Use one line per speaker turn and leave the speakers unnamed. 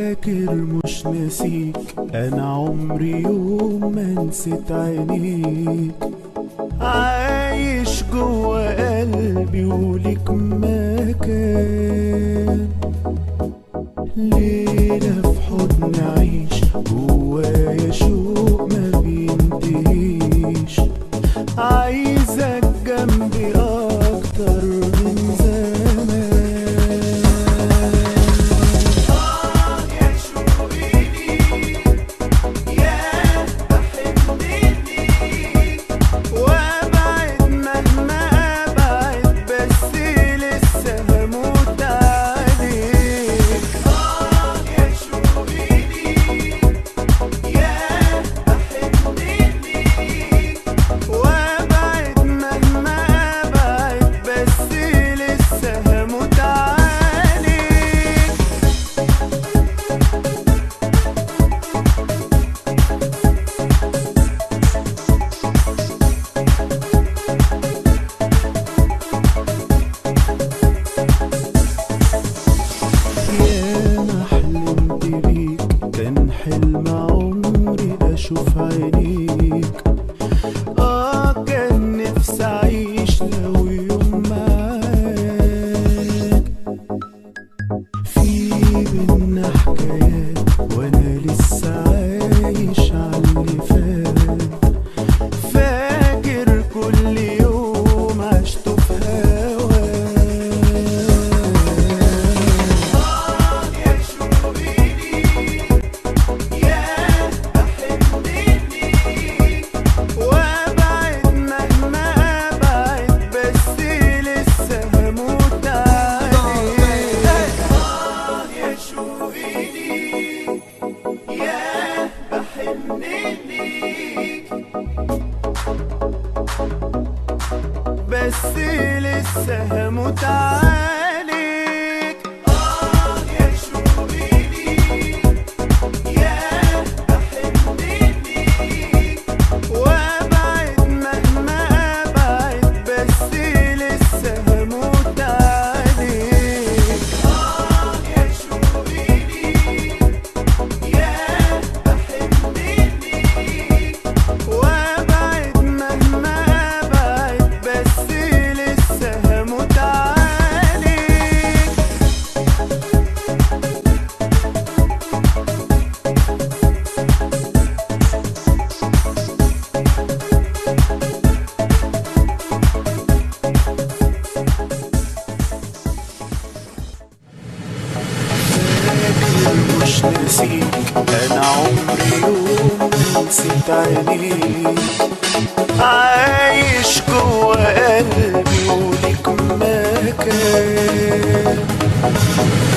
فاكر مش ناسيك انا عمري يوم ما نسيت عينيك عايش جوا قلبي وليك مكان ليلة في حضن عيش جوايا شوق ما بينتهيش عايزك جنبي اكتر من زمان يا شوقي يا بحبني وابعد مهما ابعد بس لسه هموت عليك اه يا شوقي يا بحبني وابعد مهما ابعد بس لسه هموت عليك ياما حلمت بيك كان حلم عمري اشوف عينيك اه كان نفسي اعيش لو يوم معاك في بينا حكايات وانا لسه عايش عاللي فات فاكر كل يوم عشته في هواك يا شوقي يا بحبني وابعد مهما ابعد بس لسه هموت عليك اه يا شوقي يا بحبني بس لسه هموت عليك اه يا شوقي يا بحبني وابعد مهما ابعد بس لسه هموت عليك اه يا شوقي يا بحبني وابعد مهما ابعد بس لسه هموت عليك مش ناسيك انا عمري يوم ما نسيت عينيك عايش جوا قلبي وليك مكان